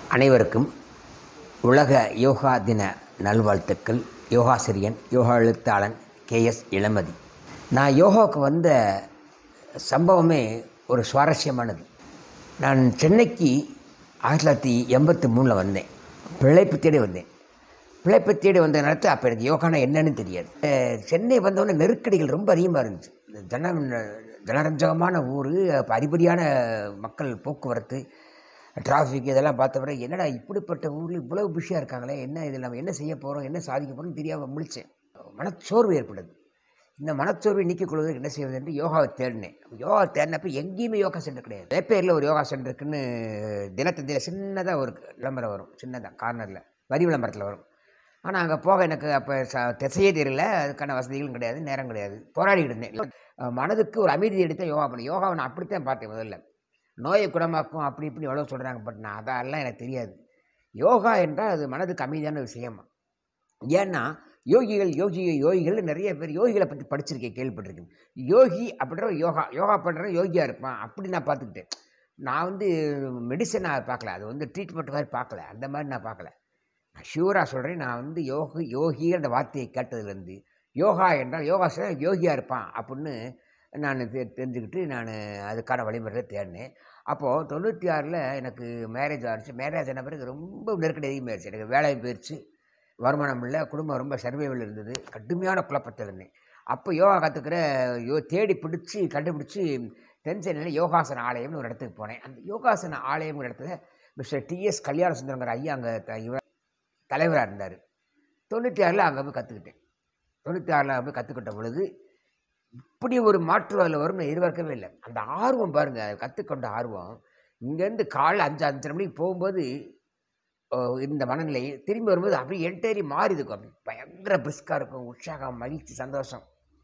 அனைவருக்கும் உலக யோகா தின நல்வாழ்த்துக்கள் யோகாசிரியன் யோகா எழுத்தாளன் கேஎஸ் இளமதி நான் யோகாவுக்கு வந்த சம்பவமே ஒரு சுவாரஸ்யமானது நான் சென்னைக்கு ஆயிரத்தி தொள்ளாயிரத்தி எண்பத்தி மூணில் வந்தேன் பிழைப்பு தேடி வந்தேன் பிழைப்பு தேடி வந்த நேரத்தில் அப்போ எனக்கு யோகானா என்னன்னு தெரியாது அஹ் சென்னை வந்தோடனே நெருக்கடிகள் ரொம்ப அதிகமாக இருந்துச்சு இந்த ஜன ஜனரஞ்சகமான ஊர் அப்போ அதிபதியான மக்கள் போக்குவரத்து டிராஃபிக் இதெல்லாம் பார்த்த பிறகு என்னடா இப்படிப்பட்ட ஊரில் இவ்வளோ பிஸியாக இருக்காங்களே என்ன இதில் நம்ம என்ன செய்ய போகிறோம் என்ன சாதிக்க போகிறோம்னு தெரியாமல் முழிச்சேன் மனச்சோர்வு ஏற்படுது இந்த மனச்சோர்வை நீக்கிக் கொள்வதற்கு என்ன செய்வது என்று யோகாவை தேடினேன் யோகா தேடினப்ப எங்கேயுமே யோகா சென்டர் கிடையாது வேப்பேரில் ஒரு யோகா சென்டர் இருக்குன்னு தினத்தந்தியில் சின்னதாக ஒரு விளம்பரம் வரும் சின்னதாக கார்னரில் வரி விளம்பரத்தில் வரும் ஆனால் அங்கே போக எனக்கு அப்போ ச திசையே தெரியல அதுக்கான வசதிகளும் கிடையாது நேரம் கிடையாது போராடிக்கிட்டு இருந்தேன் அஹ் மனதுக்கு ஒரு அமைதி எடுத்து யோகா பண்ணேன் யோகாவை நான் அப்படித்தான் பார்த்தேன் முதல்ல நோயை குணமாக்கும் அப்படி இப்படி எவ்வளோ சொல்கிறாங்க பட் நான் அதெல்லாம் எனக்கு தெரியாது யோகா என்றால் அது மனதுக்கு அமைதியான விஷயமா ஏன்னா யோகிகள் யோகி யோகிகள் நிறைய பேர் யோகிகளை பற்றி படிச்சிருக்கேன் கேள்விப்பட்டிருக்கேன் யோகி அப்படின்ற யோகா யோகா பண்ணுற யோகியாக இருப்பான் அப்படி நான் பார்த்துக்கிட்டேன் நான் வந்து மெடிசனாக பார்க்கல அது வந்து ட்ரீட்மெண்ட் மாதிரி பார்க்கல அந்த மாதிரி நான் பார்க்கல நான் ஷியூராக சொல்கிறேன் நான் வந்து யோகி யோகிங்கிற அந்த வார்த்தையை கேட்டதுலேருந்து யோகா என்றால் யோகா செய்ய யோகியாக இருப்பான் அப்படின்னு நான் தெ தெரிஞ்சுக்கிட்டு நான் அதுக்கான வழிமுறைகளை தேடினேன் அப்போது தொண்ணூற்றி ஆறில் எனக்கு மேரேஜ் ஆகிடுச்சு மேரேஜ் ஆன பிறகு ரொம்ப நெருக்கடி அதிகமாகிடுச்சு எனக்கு வேலை போயிடுச்சு வருமானம் இல்லை குடும்பம் ரொம்ப சர்வைவில் இருந்தது கடுமையான குழப்பத்தில் இருந்தேன் அப்போ யோகா கற்றுக்கிற யோ தேடி பிடிச்சி கண்டுபிடிச்சி தென் சென்னையில் யோகாசன ஆலயம்னு ஒரு இடத்துக்கு போனேன் அந்த யோகாசன ஆலயம்ங்கிற இடத்துல மிஸ்டர் டிஎஸ் கல்யாண சுந்தரங்கிற ஐயா அங்கே த- இவர் தலைவராக இருந்தார் தொண்ணூற்றி ஆறில் அங்கே போய் கற்றுக்கிட்டேன் தொண்ணூற்றி ஆறில் போய் கற்றுக்கிட்ட பொழுது இப்படி ஒரு மாற்று அதில் வரும்னு எதிர்பார்க்கவே இல்லை அந்த ஆர்வம் பாருங்கள் அதை கற்றுக்கொண்ட ஆர்வம் இங்கேருந்து காலைல அஞ்சு அஞ்சரை மணிக்கு போகும்போது ஓ, இந்த மனநிலை திரும்பி வரும்போது அப்படியே என்டையரி மாறி இருக்கும் அப்படி பயங்கர பிரிஸ்காக இருக்கும் உற்சாகம் மகிழ்ச்சி சந்தோஷம்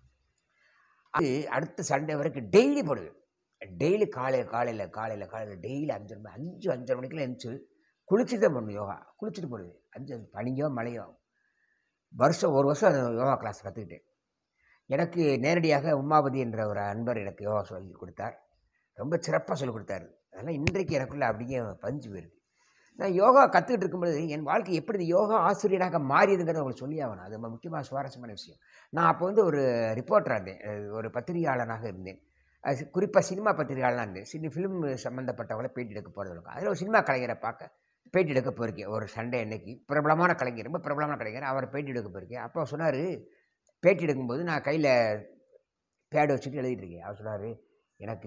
அது அடுத்த சண்டே வரைக்கும் டெய்லி போடுவேன் டெய்லி காலையில் காலையில் காலையில் காலையில் டெய்லி அஞ்சரை மணி அஞ்சு அஞ்சரை மணிக்கெல்லாம் எழுந்துச்சு குளிச்சுட்டு தான் பண்ணணும் யோகா குளிச்சுட்டு போடுவேன் அஞ்சு பனியோ மழையோ வருஷம் ஒரு வருஷம் அந்த யோகா கிளாஸ் கற்றுக்கிட்டேன் எனக்கு நேரடியாக உமாபதி என்ற ஒரு அன்பர் எனக்கு யோகா சொல்லி கொடுத்தார் ரொம்ப சிறப்பாக சொல்லிக் கொடுத்தாரு அதெல்லாம் இன்றைக்கு எனக்குள்ள அப்படியே பஞ்சு போயிருக்கு நான் யோகா கற்றுக்கிட்டு இருக்கும்போது என் வாழ்க்கை எப்படி இந்த யோகா ஆசிரியராக மாறியதுங்கிறத உங்களுக்கு சொல்லி ஆகணும் அது ரொம்ப முக்கியமாக சுவாரஸ்யமான விஷயம் நான் அப்போ வந்து ஒரு ரிப்போர்ட்டராக இருந்தேன் அஹ் ஒரு பத்திரிகையாளனாக இருந்தேன் அது குறிப்பாக சினிமா பத்திரிகையாளனாக இருந்தேன் சினி ஃபிலிம் சம்மந்தப்பட்டவங்கள பேட்டி எடுக்க போகிறது இருக்கும் அதில் ஒரு சினிமா கலைஞரை பார்க்க பேட்டி எடுக்க போயிருக்கேன் ஒரு சண்டே அன்னைக்கு பிரபலமான கலைஞர் ரொம்ப பிரபலமான கலைஞர் அவரை பேட்டி எடுக்க போயிருக்கேன் அப்போ சொன்னார் பேட்டி எடுக்கும்போது நான் கையில் பேடு வச்சுட்டு எழுதிட்டு இருக்கேன் அவர் சொன்னார் எனக்கு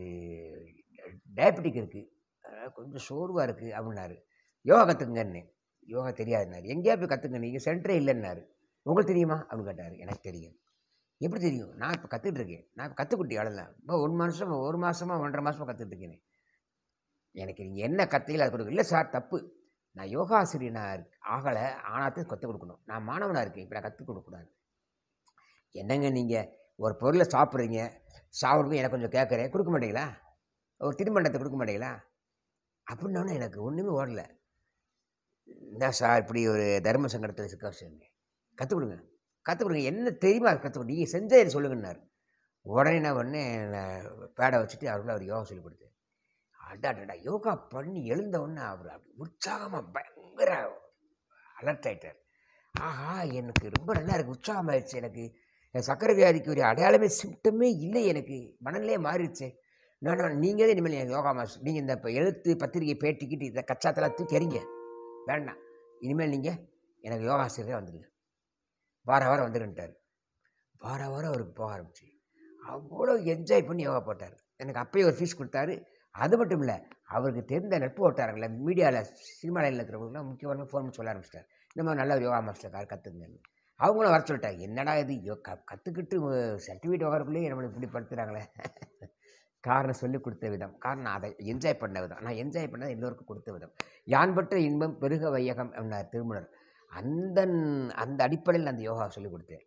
டயபெட்டிக் இருக்குது கொஞ்சம் சோர்வாக இருக்குது அப்படின்னாரு யோகா கற்றுக்குங்கன்னு யோகா தெரியாதுன்னாரு எங்கேயா போய் கற்றுங்க நீங்கள் சென்டரே இல்லைன்னாரு உங்களுக்கு தெரியுமா அப்படின்னு கேட்டார் எனக்கு தெரியும் எப்படி தெரியும் நான் இப்போ கற்றுட்டு இருக்கேன் நான் இப்போ கற்றுக்குட்டி ஆளலாம் இப்போ ஒரு மாதம் ஒரு மாதமாக ஒன்றரை மாதமாக கற்றுட்டு இருக்கேனே எனக்கு நீங்கள் என்ன கற்றுக்கல அது கொடுக்க இல்லை சார் தப்பு நான் யோகா ஆசிரியனாக ஆகலை ஆனாத்தையும் கற்றுக் கொடுக்கணும் நான் மாணவனாக இருக்கேன் இப்போ நான் கற்றுக் கொடுக்கக்கூடாது என்னங்க நீங்கள் ஒரு பொருளை சாப்பிட்றீங்க சாப்பிடும்போது எனக்கு கொஞ்சம் கேட்குறேன் கொடுக்க மாட்டீங்களா ஒரு திருமண்டத்தை கொடுக்க மாட்டீங்களா அப்படின்னோடனே எனக்கு ஒன்றுமே ஓடல என்ன சார் இப்படி ஒரு தர்ம சங்கடத்தில் சிக்க வச்சுருங்க கற்றுக் கொடுங்க கற்றுக் கொடுங்க என்ன தெரியுமா கற்றுக் கொடுங்க நீங்கள் செஞ்சதை சொல்லுங்கன்னாரு உடனே நான் உடனே நான் பேடை வச்சுட்டு அவருக்குள்ள அவர் யோகா சொல்லி கொடுத்தேன் அடாடா யோகா பண்ணி எழுந்த உடனே அவர் அப்படி உற்சாகமாக பயங்கர அலர்ட் ஆயிட்டார் ஆஹா எனக்கு ரொம்ப நல்லா இருக்குது உற்சாகமாயிடுச்சு எனக்கு என் சக்கரை வியாதிக்கு ஒரு அடையாளமே சிம்டமே இல்லை எனக்கு மனநிலையே மாறிடுச்சு நான் நான் நீங்கள் தான் இனிமேல் என் யோகா மாஸ்டர் நீங்கள் இந்த இப்போ எழுத்து பத்திரிகை பேட்டிக்கிட்டு இதை கச்சாத்தெல்லாம் தூக்கி எறிங்க வேண்டாம் இனிமேல் நீங்கள் எனக்கு யோகா ஆசிரியரே வந்துடுங்க வார வாரம் வந்துருன்ட்டார் வார வாரம் அவருக்கு போக ஆரம்பிச்சு அவ்வளோ என்ஜாய் பண்ணி யோகா போட்டார் எனக்கு அப்பயே ஒரு ஃபீஸ் கொடுத்தாரு அது மட்டும் இல்லை அவருக்கு தெரிந்த நட்பு வட்டாரங்கள மீடியாவில் சினிமா லைனில் இருக்கிறவங்களுக்குலாம் முக்கியமான ஃபோன் பண்ணி சொல்ல ஆரம்பிச்சிட்டார் இந்த மாதிரி நல்ல ஒரு யோகா மாஸ்டர் கார் கற்றுங்கன்னு அவங்களும் வர சொல்லிட்டாங்க என்னடா இது யோ க கற்றுக்கிட்டு சர்டிஃபிகேட் வாங்குறதுக்குள்ளேயே நம்மளை இப்படி படுத்துகிறாங்களே காரணம் சொல்லி கொடுத்த விதம் காரணம் அதை என்ஜாய் பண்ண விதம் நான் என்ஜாய் பண்ணதை எல்லோருக்கும் கொடுத்த விதம் யான்பட்ட இன்பம் பெருக வையகம் அப்படின்னார் திருமணர் அந்த அந்த அடிப்படையில் அந்த யோகா சொல்லிக் கொடுத்தேன்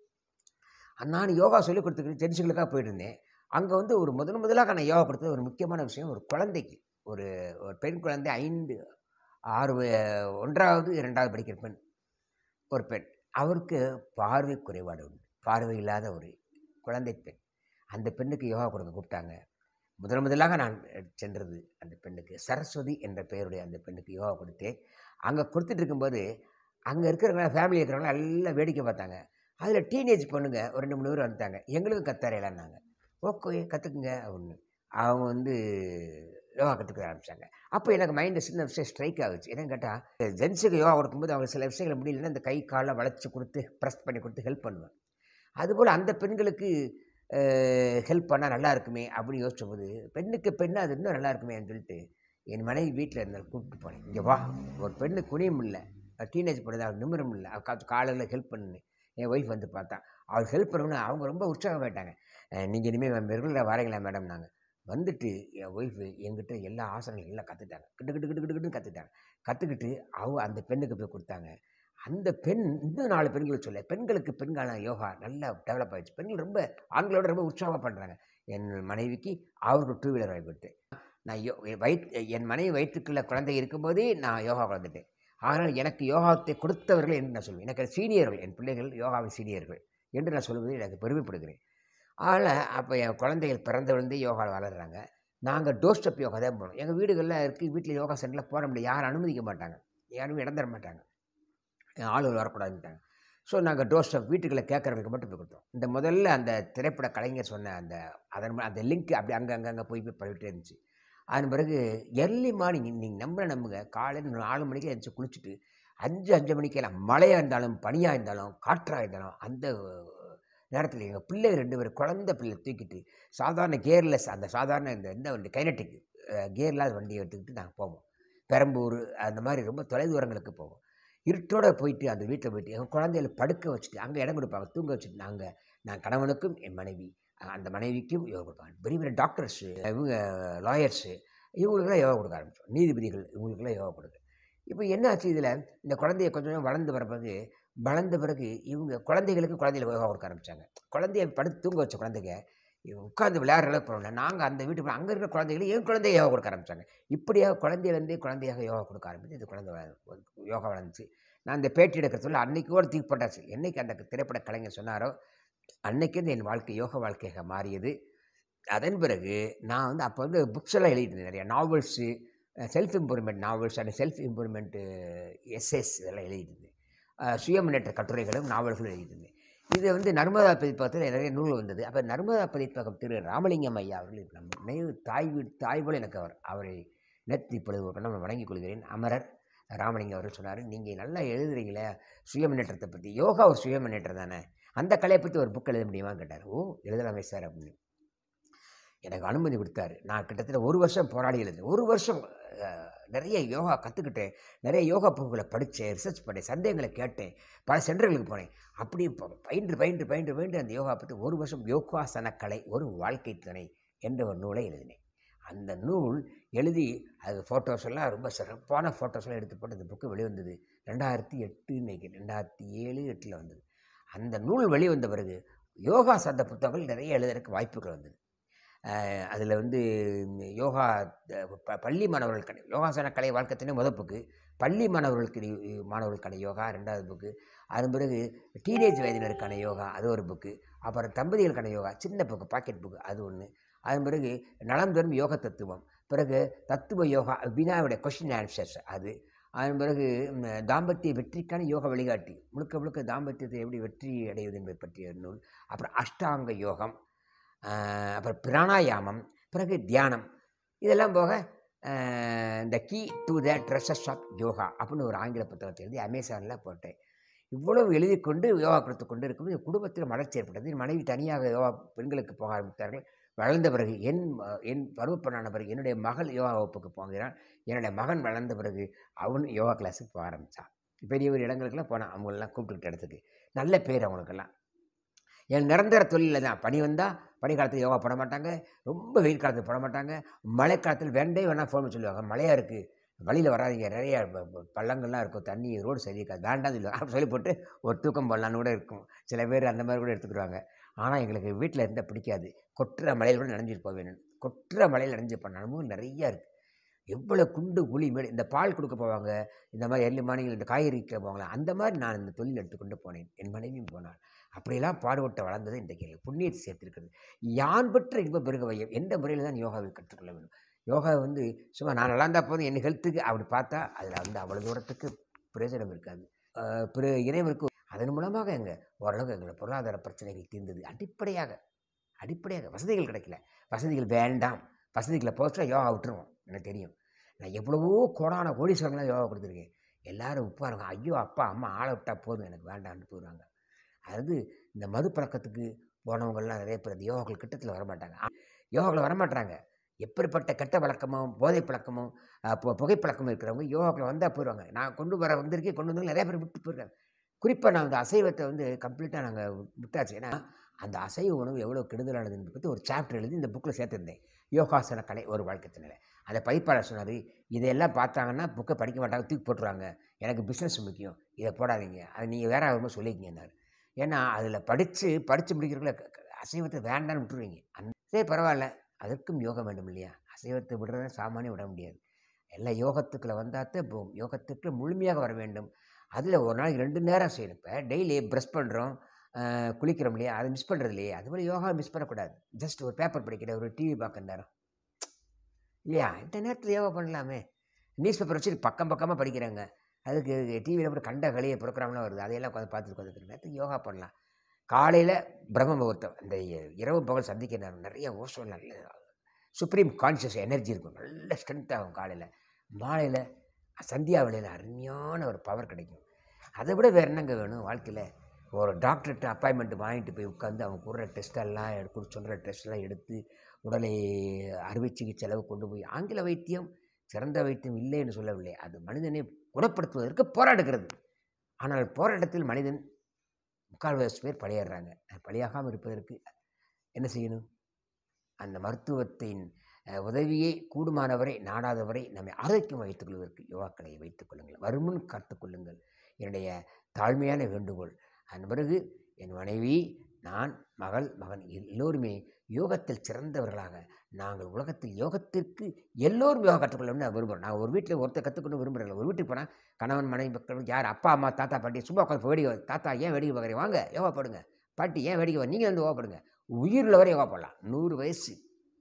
நான் யோகா சொல்லிக் கொடுத்துக்கிட்டு ஜென்ஸுகளுக்காக போயிட்டு இருந்தேன் அங்கே வந்து ஒரு முதல் முதலாக நான் யோகா கொடுத்தது ஒரு முக்கியமான விஷயம் ஒரு குழந்தைக்கு ஒரு ஒரு பெண் குழந்தை ஐந்து ஆறு வய- ஒன்றாவது இரண்டாவது படிக்கிற பெண் ஒரு பெண் அவருக்கு பார்வை குறைபாடு உண்டு பார்வை இல்லாத ஒரு குழந்தை பெண் அந்த பெண்ணுக்கு யோகா கொடுக்க கூப்பிட்டாங்க முதல் முதலாக நான் சென்றது அந்த பெண்ணுக்கு சரஸ்வதி என்ற பெயருடைய அந்த பெண்ணுக்கு யோகா கொடுத்தேன் அங்கே கொடுத்துட்டு இருக்கும்போது அங்கே இருக்கிறவங்க ஃபேமிலி இருக்கிறவங்க எல்லாம் வேடிக்கை பார்த்தாங்க அதில் டீனேஜ் பொண்ணுங்க ஒரு ரெண்டு மூணு பேர் வந்துட்டாங்க எங்களுக்கும் கத்தரையிலன்னாங்க ஓகே கற்றுக்குங்க அப்படின்னு அவங்க வந்து யோகா கற்றுக்க ஆரம்பித்தாங்க அப்போ எனக்கு மைண்டு சின்ன விஷயம் ஸ்ட்ரைக் ஆகுச்சு என்னன்னு கேட்டால் ஜென்ஸுக்கு யோகா கொடுக்கும்போது அவங்க சில விஷயங்கள் முடியலன்னா இந்த கை காலை வளைச்சி கொடுத்து ப்ரெஸ் பண்ணி கொடுத்து ஹெல்ப் பண்ணுவேன் அதுபோல் அந்த பெண்களுக்கு ஹெல்ப் பண்ணால் நல்லா இருக்குமே அப்படின்னு யோசிச்சபோது பெண்ணுக்கு பெண்ணு அது இன்னும் நல்லா இருக்குமேன்னு சொல்லிட்டு என் மனைவி வீட்டில் இருந்தால் கூப்பிட்டு போனேன் இங்கே வா ஒரு பெண்ணு குனியும் இல்லை டீனேஜ் பொண்ணு அவள் நிமிரம் இல்லை அவள் காலையில் ஹெல்ப் பண்ணு என் ஒய்ஃப் வந்து பார்த்தா அவள் ஹெல்ப் பண்ணணும்னு அவங்க ரொம்ப உற்சாகமாயிட்டாங்க நீங்கள் இனிமேல் ரெகுலராக வரீங்களா மேடம் நாங்கள் வந்துட்டு என் ஒய்ஃபு என்கிட்ட எல்லா ஆசனங்களும் எல்லாம் கற்றுட்டாங்க கிட்டு கிட்டு கிட்டு கிட்டு கிட்டுன்னு கற்றுட்டாங்க கற்றுக்கிட்டு அவ அந்த பெண்ணுக்கு போய் கொடுத்தாங்க அந்த பெண் இன்னும் நாலு பெண்களுக்கு சொல்ல பெண்களுக்கு பெண்கான யோகா நல்லா டெவலப் ஆயிடுச்சு பெண்கள் ரொம்ப ஆண்களோட ரொம்ப உற்சாகமாக பண்ணுறாங்க என் மனைவிக்கு அவருக்கு டூ வீலர் வாங்கி கொடுத்தேன் நான் யோ வயிற்று என் மனைவி வயிற்றுக்குள்ள குழந்தை இருக்கும்போதே நான் யோகா வளர்ந்துட்டேன் ஆனால் எனக்கு யோகாத்தை கொடுத்தவர்கள் என்று நான் சொல்லுவேன் எனக்கு சீனியர்கள் என் பிள்ளைகள் யோகாவின் சீனியர்கள் என்று நான் சொல்வது எனக்கு பெருமைப்படுகிறேன் அதனால் அப்போ என் குழந்தைகள் பிறந்த விழுந்து யோகாவில் வளர்கிறாங்க நாங்கள் டோர் ஸ்டெப் யோகா தான் போனோம் எங்கள் வீடுகளில் இருக்குது வீட்டில் யோகா சென்டரில் போட முடியாது யாரும் அனுமதிக்க மாட்டாங்க யாரும் இடம் தர மாட்டாங்க ஆளுகள் வரக்கூடாதுன்ட்டாங்க ஸோ நாங்கள் டோர் ஸ்டெப் வீட்டுக்குள்ளே கேட்குறவங்களுக்கு மட்டும் போய் கொடுத்தோம் இந்த முதல்ல அந்த திரைப்பட கலைஞர் சொன்ன அந்த அதன் ம- அந்த லிங்க் அப்படி அங்கே அங்கே அங்கே போய் போய் பண்ணிகிட்டே இருந்துச்சு அதன் பிறகு எர்லி மார்னிங் நீங்கள் நம்புற நம்புங்க காலையில் நாலு மணிக்கு எழுந்துச்சு குளிச்சுட்டு அஞ்சு அஞ்சு மணிக்கெல்லாம் மழையாக இருந்தாலும் பனியாக இருந்தாலும் காற்றாக இருந்தாலும் அந்த நேரத்தில் எங்கள் பிள்ளை ரெண்டு பேர் குழந்தை பிள்ளை தூக்கிட்டு சாதாரண கேர்லெஸ் அந்த சாதாரண இந்த இந்த வண்டி கைனட்டிக் கியர் இல்லாத வண்டியை எடுத்துக்கிட்டு நாங்கள் போவோம் பெரம்பூர் அந்த மாதிரி ரொம்ப தொலைதூரங்களுக்கு போவோம் இருட்டோட போயிட்டு அந்த வீட்டில் போயிட்டு எங்கள் குழந்தைகளை படுக்க வச்சுட்டு அங்கே இடம் கொடுப்பாங்க தூங்க வச்சுட்டு நாங்கள் நான் கணவனுக்கும் என் மனைவி அஹ் அந்த மனைவிக்கும் யோகா கொடுப்பாங்க பெரிய பெரிய டாக்டர்ஸு இவங்க லாயர்ஸு இவங்களுக்கெல்லாம் யோகா கொடுக்க ஆரம்பிச்சோம் நீதிபதிகள் இவங்களுக்கெல்லாம் யோகா கொடுக்கு இப்போ என்ன ஆச்சு இதில் இந்த குழந்தைய கொஞ்சம் கொஞ்சம் வளர்ந்து வர பிறகு வளர்ந்த பிறகு இவங்க குழந்தைகளுக்கு குழந்தைகளுக்கு யோகா கொடுக்க ஆரம்பித்தாங்க குழந்தைய படுத்து தூங்க வச்ச குழந்தைங்க இவங்க உட்காந்து விளையாடுற அளவுக்கு போகல நாங்கள் அந்த வீட்டுக்கு அங்கே இருக்கிற குழந்தைகளுக்கு என் குழந்தைய யோகா கொடுக்க ஆரம்பித்தாங்க இப்படியாக குழந்தையிலேருந்தே குழந்தையாக யோகா கொடுக்க ஆரம்பித்து இந்த குழந்தை வள- யோகா வளர்ந்துச்சு நான் இந்த பேட்டி எடுக்க சொல்ல அன்னைக்கு கூட தூக்கி போட்டாச்சு என்னைக்கு அந்த திரைப்பட கலைஞர் சொன்னாரோ அன்னைக்கு என் வாழ்க்கை யோக வாழ்க்கையாக மாறியது அதன் பிறகு நான் வந்து அப்போ வந்து புக்ஸ் எல்லாம் எழுதிட்டு இருந்தேன் நிறைய novels self improvement novels and self improvement essays இதெல்லாம் எழுதிட்டு இருந்தேன் அஹ் சுய முன்னேற்ற கட்டுரைகளும் நாவல்களும் எழுதிட்டு இருந்தேன் இது வந்து நர்மதா பதிப்பகத்தில் நிறைய நூல் வந்தது அப்போ நர்மதா பதிப்பகம் திரு ராமலிங்கம் ஐயா அவர்கள் நம்ம நினைவு தாய் வீடு தாய் போல எனக்கு அவர் அவரை நேற்று இப்பொழுது ஒரு கண்ணம் வணங்கிக் கொள்கிறேன் அமரர் ராமலிங்கம் அவர்கள் சொன்னார் நீங்கள் நல்லா எழுதுறீங்களே சுய முன்னேற்றத்தை பற்றி யோகா ஒரு சுய முன்னேற்றம் தானே அந்த கலையை பற்றி ஒரு புக் எழுத முடியுமான்னு கேட்டார் ஓ எழுதலாமே சார் அப்படின்னு எனக்கு அனுமதி கொடுத்தாரு நான் கிட்டத்தட்ட ஒரு வருஷம் போராடி எழுதினேன் ஒரு வருஷம் அஹ், நிறைய யோகா கற்றுக்கிட்டேன் நிறைய யோகா புக்குகளை படித்தேன் ரிசர்ச் பண்ணேன் சந்தேகங்களை கேட்டேன் பல சென்டர்களுக்கு போனேன் அப்படி ப- பயின்று பயின்று பயின்று பயின்று அந்த யோகா பற்றி ஒரு வருஷம் யோகாசன கலை ஒரு வாழ்க்கை துணை என்ற ஒரு நூலை எழுதினேன் அந்த நூல் எழுதி அது ஃபோட்டோஸ் எல்லாம் ரொம்ப சிறப்பான ஃபோட்டோஸ் எல்லாம் எடுத்து போட்டு அந்த புக்கு வெளிவந்தது ரெண்டாயிரத்தி எட்டு இன்னைக்கு ரெண்டாயிரத்தி ஏழு எட்டில் வந்தது அந்த நூல் வெளிவந்த பிறகு யோகா சார்ந்த புத்தகங்கள் நிறைய எழுதுறதுக்கு வாய்ப்புகள் வந்தது அதில் வந்து இந்த யோகா அஹ், ப- பள்ளி மாணவர்களுக்கான யோகாசன கலை வாழ்க்கத்தினே முதல் புக்கு பள்ளி மாணவர்களுக்கு இது- மாணவர்களுக்கான யோகா ரெண்டாவது புக்கு அதன் பிறகு டீனேஜ் வயதினருக்கான யோகா அது ஒரு புக்கு அப்புறம் தம்பதிகளுக்கான யோகா சின்ன புக்கு பாக்கெட் புக்கு அது ஒன்று அதன் பிறகு நலம் தரும் யோக தத்துவம் பிறகு தத்துவ யோகா வினாவுடைய கொஷின் ஆன்சர்ஸ் அது அதன் பிறகு ம், தாம்பத்திய வெற்றிக்கான யோக வழிகாட்டி முழுக்க முழுக்க தாம்பத்தியத்தை எப்படி வெற்றி அடைவது என்பதை பற்றிய நூல் அப்புறம் அஷ்டாங்க யோகம் ஆஹ், அப்புறம் பிராணாயாமம் பிறகு தியானம் இதெல்லாம் போக ஆஹ், இந்த key to the treasures of yoga அப்படின்னு ஒரு ஆங்கில புத்தகத்தை எழுதி அமேசானில் போட்டேன் இவ்வளவு எழுதி கொண்டு யோகா கொடுத்து கொண்டு இருக்கும்போது என் குடும்பத்தில் மலர்ச்சி ஏற்பட்டது என் மனைவி தனியாக யோகா பெண்களுக்கு போக ஆரம்பித்தார்கள் வளர்ந்த பிறகு என் ம- என் பருவப்பெண்ணான பிறகு என்னுடைய மகள் யோகா வகுப்புக்கு போகிறான் என்னுடைய மகன் வளர்ந்த பிறகு அவன் யோகா கிளாஸுக்கு போக ஆரம்பித்தான் பெரிய பெரிய இடங்களுக்கெல்லாம் போனான் அவங்களெல்லாம் கூப்பிட்டுக்கிட்ட இடத்துக்கு நல்ல பேர் அவங்களுக்கெல்லாம் என் நிரந்தர தொழிலில் தான் பனி வந்தால் பனி காலத்தில் யோகா போட மாட்டாங்க ரொம்ப வெயில் காலத்தில் போட மாட்டாங்க மழை காலத்தில் வேண்டே வேணால் ஃபோன் சொல்லுவாங்க மழையாக இருக்குது வழியில் வராதீங்க நிறைய ப- ப- பள்ளங்கள்லாம் இருக்கும் தண்ணி ரோடு சரியிருக்காது வேண்டாம் சொல்லுவாங்க சொல்லி போட்டு ஒரு தூக்கம் போடலான்னு கூட இருக்கும் சில பேர் அந்த மாதிரி கூட எடுத்துக்கிடுவாங்க ஆனால் எங்களுக்கு வீட்டில் இருந்தால் பிடிக்காது கொட்டுற மழையில் கூட நனைஞ்சிட்டு போக வேணும் கொட்டுற மழையில் நனைஞ்சு பண்ண அனுபவம் நிறையா இருக்குது எவ்வளோ குண்டு குழி மேடு இந்த பால் கொடுக்க போவாங்க இந்த மாதிரி எர்லி மார்னிங் இந்த காய்கறி விற்க போவாங்களா அந்த மாதிரி நான் இந்த தொழில் எடுத்துக்கொண்டு போனேன் என் மனைவியும் போனாள் அப்படியெல்லாம் பாடுபட்டு வளர்ந்தது இன்றைக்கு எனக்கு புண்ணியத்தை சேர்த்திருக்கிறது யான் பெற்ற இன்ப பெருக வையம் எந்த முறையில் தான் யோகாவை கற்றுக்கொள்ள வேண்டும் யோகா வந்து சும்மா நான் நல்லா இருந்தால் போதும் என் ஹெல்த்துக்கு அப்படி பார்த்தா அதில் வந்து அவ்வளோ தூரத்துக்கு பிரயோஜனம் இருக்காது ஆஹ் பிற இறைவனுக்கு அதன் மூலமாக எங்க ஓரளவு எங்களை பொருளாதார பிரச்சனைகள் தீர்ந்தது அடிப்படையாக அடிப்படையாக வசதிகள் கிடைக்கல வசதிகள் வேண்டாம் வசதிகளை போஸ்ட்டாக யோகா விட்டுருவோம் எனக்கு தெரியும் நான் எவ்வளவோ கோடான கோடீஸ்வரங்களாம் யோகா கொடுத்துருக்கேன் எல்லாரும் உப்பாருங்க ஐயோ அப்பா அம்மா ஆளை விட்டா போதும் எனக்கு வேண்டாம்னு போயிடுவாங்க அதாவது இந்த மது பழக்கத்துக்கு போனவங்கெல்லாம் நிறைய பேர் இந்த யோகாக்கள் கிட்டத்தில் வரமாட்டாங்க யோகாக்கள் வரமாட்டாங்க எப்படிப்பட்ட கெட்ட பழக்கமும் போதை பழக்கமும் அஹ், பு- புகைப்பழக்கமும் இருக்கிறவங்க யோகாக்கள் வந்தால் போயிடுவாங்க நான் கொண்டு வர வந்திருக்கேன் கொண்டு வந்து நிறைய பேர் விட்டு போயிருக்காங்க குறிப்பாக நான் அந்த அசைவத்தை வந்து கம்ப்ளீட்டாக நாங்கள் விட்டாச்சு ஏன்னா அந்த அசைவ உணவு எவ்வளோ கெடுதலானதுன்னு பற்றி ஒரு சாப்டர் எழுதி இந்த புக்கில் சேர்த்துருந்தேன் யோகாசன கலை ஒரு வாழ்க்கத்தினில் அந்த பதிப்பாளர் சொன்னார் இதையெல்லாம் பார்த்தாங்கன்னா புக்கை படிக்க மாட்டாங்க தூக்கி போட்டுருவாங்க எனக்கு பிஸ்னஸ் முக்கியம் இதை போடாதீங்க அதை நீங்கள் வேற வரும்போது சொல்லிக்கிங்கன்னாரு ஏன்னா அதில் படித்து படித்து முடிக்கிறக்குள்ள க- க- அசைவத்தை வேண்டாம்னு விட்டுருவீங்க அந்த சரி பரவாயில்ல அதற்கும் யோகம் வேண்டும் இல்லையா அசைவத்தை விடுறத சாமானியம் விட முடியாது எல்லாம் யோகத்துக்குள்ளே வந்தாத்தான் போகும் யோகத்துக்கு முழுமையாக வர வேண்டும் அதில் ஒரு நாளைக்கு ரெண்டு நேரம் செய்யணும் இப்போ டெய்லி ப்ரெஷ் பண்ணுறோம் குளிக்கிறோம் இல்லையா அதை மிஸ் பண்ணுறது இல்லையா அதுபோல் யோகா மிஸ் பண்ணக்கூடாது ஜஸ்ட் ஒரு பேப்பர் படிக்கிற ஒரு டிவி பார்க்குற நேரம் இல்லையா இந்த நேரத்தில் யோகா பண்ணலாமே நியூஸ் பேப்பர் வச்சுட்டு பக்கம் பக்கமாக படிக்கிறாங்க அதுக்கு டிவியில் கூட கண்ட கலியை ப்ரோக்ராம்லாம் வருது அதையெல்லாம் உட்காந்து பார்த்துட்டு உட்காந்துருக்க நேரத்துக்கு யோகா பண்ணலாம் காலையில் பிரம்ம முகூர்த்தம் இந்த இரவு பகல் சந்திக்க நேரம் நிறைய ஓசோன் நல்ல சுப்ரீம் கான்ஷியஸ் எனர்ஜி இருக்கும் நல்ல ஸ்ட்ரென்த் ஆகும் காலையில் மாலையில் சந்தியா வேளையில் அருமையான ஒரு பவர் கிடைக்கும் அதை விட வேறு என்னங்க வேணும் வாழ்க்கையில் ஒரு டாக்டர்கிட்ட அப்பாயின்மெண்ட் வாங்கிட்டு போய் உட்காந்து அவங்க கொடுற டெஸ்டெல்லாம் எடுத்து சொல்கிற டெஸ்டெல்லாம் எடுத்து உடலை அறுவை சிகிச்சை அளவு கொண்டு போய் ஆங்கில வைத்தியம் சிறந்த வைத்தியம் இல்லை என்று சொல்லவில்லை அது மனிதனை குணப்படுத்துவதற்கு போராடுகிறது ஆனால் போராட்டத்தில் மனிதன் முக்கால்வாசி பேர் பலியாடுறாங்க பலியாகாமல் இருப்பதற்கு என்ன செய்யணும் அந்த மருத்துவத்தின் அஹ், உதவியை கூடுமானவரை நாடாதவரை நம்மை ஆரோக்கியம் வைத்துக் கொள்வதற்கு யோகாக்களை வைத்துக் கொள்ளுங்கள் வருமுன் காத்துக்கொள்ளுங்கள் என்னுடைய தாழ்மையான வேண்டுகோள் அதன் பிறகு என் மனைவி நான் மகள் மகன் எல்லோருமே யோகத்தில் சிறந்தவர்களாக நாங்கள் உலகத்தில் யோகத்திற்கு எல்லோரும் யோகா கற்றுக்கொள்ளணும்னு நான் விரும்புகிறோம் நான் ஒரு வீட்டில் ஒருத்தர் கற்றுக்கணும் விரும்புகிறேன் ஒரு வீட்டுக்கு போனால் கணவன் மனைவி மக்கள் யார் அப்பா அம்மா தாத்தா பாட்டி சும்மா உட்காந்து வேடிக்கை வா- தாத்தா ஏன் வேடிக்கை பார்க்குறீங்க வாங்க யோகா போடுங்க பாட்டி ஏன் வேடிக்கை வா- நீங்கள் வந்து யோகா போடுங்க உயிரில் வரை யோகா போடலாம் நூறு வயசு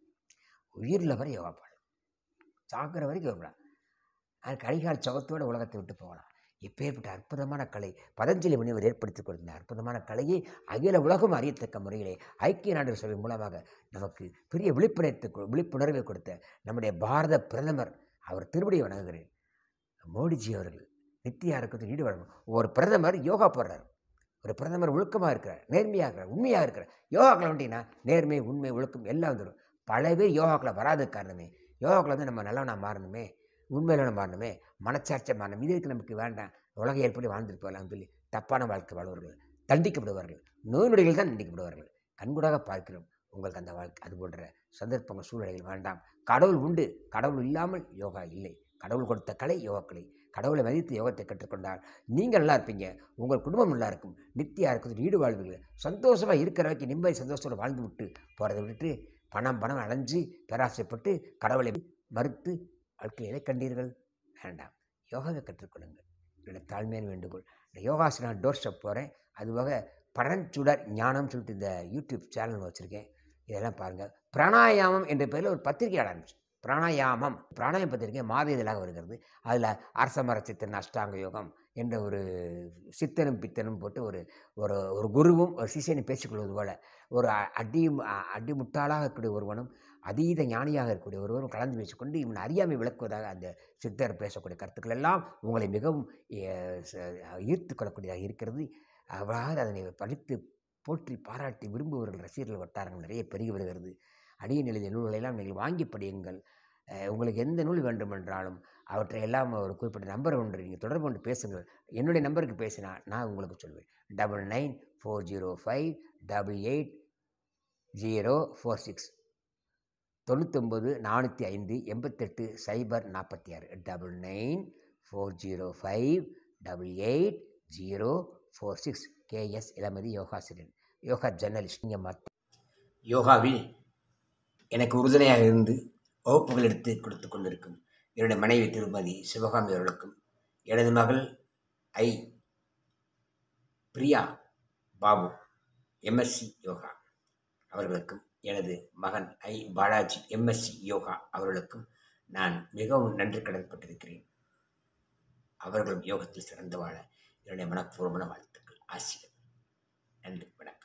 உயிரில் வரை யோகா போடலாம் சாக்கிற வரைக்கும் யோகா போடலாம் அது கடிகால் சுகத்தோட உலகத்தை விட்டு போகலாம் இப்பேற்பட்ட அற்புதமான கலை பதஞ்சலி முனிவர் ஏற்படுத்தி கொடுத்த அற்புதமான கலையை அகில உலகம் அறியத்தக்க முறையிலே ஐக்கிய நாடுகள் சபை மூலமாக நமக்கு பெரிய விழிப்புணர்த்து விழிப்புணர்வை கொடுத்த நம்முடைய பாரத பிரதமர் அவர் திருவடியை வணங்குகிறேன் மோடிஜி அவர்கள் நித்திய இறக்கத்தில் ஈடுபடணும் ஒரு பிரதமர் யோகா போடுறார் ஒரு பிரதமர் ஒழுக்கமாக இருக்கிறார் நேர்மையாக இருக்கிறார் உண்மையாக இருக்கிறார் யோகாக்கள் வந்துட்டீங்கன்னா நேர்மை உண்மை ஒழுக்கம் எல்லாம் வந்துடும் பல பேர் யோகாக்களை வராதது காரணமே யோகாக்களை வந்து நம்ம நல்லவனா மாறணுமே உண்மையிலான மாறணுமே மனச்சாட்சியை மாறணும் இதுக்கு நமக்கு வேண்டாம் உலக ஏற்படி வாழ்ந்துட்டு போகலாம்னு சொல்லி தப்பான வாழ்க்கை வாழ்வார்கள் தண்டிக்கப்படுவார்கள் நோய் நொடிகள் தான் தண்டிக்கப்படுவார்கள் கண்கூடாக பார்க்கிறோம் உங்களுக்கு அந்த வாழ்க்கை அது போன்ற சந்தர்ப்பங்கள் சூழ்நிலைகள் வேண்டாம் கடவுள் உண்டு கடவுள் இல்லாமல் யோகா இல்லை கடவுள் கொடுத்த கலை யோகா கலை கடவுளை மதித்து யோகத்தை கற்றுக்கொண்டால் நீங்கள் நல்லா இருப்பீங்க உங்கள் குடும்பம் நல்லா இருக்கும் நித்தியா இருக்கிறது ஈடு வாழ்வீர்கள் சந்தோஷமாக இருக்கிற வரைக்கும் நிம்மதி சந்தோஷத்தோடு வாழ்ந்து விட்டு போகிறதை விட்டுட்டு பணம் பணம் அலைஞ்சு பேராசைப்பட்டு கடவுளை மறுத்து வாழ்க்கையில் எதை கண்டீர்கள் வேண்டாம் யோகாவை கற்றுக்கொள்ளுங்கள் என்னோட தாழ்மையான வேண்டுகோள் இந்த யோகாசனா டோர் ஸ்டெப் போகிறேன் அதுபோக பரஞ்சுடர் ஞானம்னு சொல்லிட்டு இந்த யூடியூப் சேனல் வச்சுருக்கேன் இதெல்லாம் பாருங்கள் பிராணாயாமம் என்ற பேரில் ஒரு பத்திரிகை ஆரம்பிச்சு பிராணாயாமம் பிராணாயம் பத்திரிகை மாத இதழாக வருகிறது அதில் அரசமர சித்தன் அஷ்டாங்க யோகம் என்ற ஒரு சித்தனும் பித்தனும் போட்டு ஒரு ஒரு ஒரு குருவும் ஒரு சிஷியனும் பேசிக்கொள்வது போல ஒரு அ- அடி அ- அடிமுட்டாளாக இருக்கக்கூடிய ஒருவனும் அதீத ஞானியாக இருக்கக்கூடிய ஒருவரும் கலந்து பேசிக்கொண்டு இவன் அறியாமை விளக்குவதாக அந்த சித்தர் பேசக்கூடிய கருத்துக்கள் எல்லாம் உங்களை மிகவும் எ- ச- ஈர்த்து கொள்ளக்கூடியதாக இருக்கிறது அவ்வாறு அதனை படித்து போற்றி பாராட்டி விரும்புபவர்கள் ரசிகர்கள் வட்டாரங்கள் நிறைய பெருகி வருகிறது அடியன் எழுதிய நூல்களை எல்லாம் நீங்கள் வாங்கி படியுங்கள் அஹ் உங்களுக்கு எந்த நூல் வேண்டுமென்றாலும் அவற்றை எல்லாம் ஒரு குறிப்பிட்ட நம்பர் ஒன்று நீங்கள் தொடர்பு கொண்டு பேசுங்கள் என்னுடைய நம்பருக்கு பேசினா நான் உங்களுக்கு சொல்வேன் double nine four zero five double eight zero four six தொண்ணூத்தொம்பது நானூற்றி ஐந்து எண்பத்தெட்டு சைபர் நாற்பத்தி ஆறு double nine four zero five double eight zero four six K S Ilamathi யோகாசிரியன் யோகா ஜர்னலிஸ்ட் நீங்கள் மற்ற யோகாவில் எனக்கு உறுதுணையாக இருந்து வகுப்புகள் எடுத்து கொடுத்து கொண்டிருக்கும் என்னுடைய மனைவி திருமதி சிவகாமி அவர்களுக்கும் எனது மகள் ஐ பிரியா பாபு எம்எஸ்சி யோகா அவர்களுக்கும் எனது மகன் ஐ பாலாஜி எம்எஸ்சி யோகா அவர்களுக்கும் நான் மிகவும் நன்றி கடன்பட்டிருக்கிறேன் அவர்களும் யோகத்தில் சிறந்து வாழ என்னுடைய மனப்பூர்வமான வாழ்த்துக்கள் ஆசிரியர் நன்றி வணக்கம்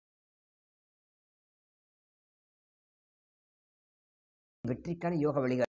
வெற்றிக்கான யோக வழிகாட்டி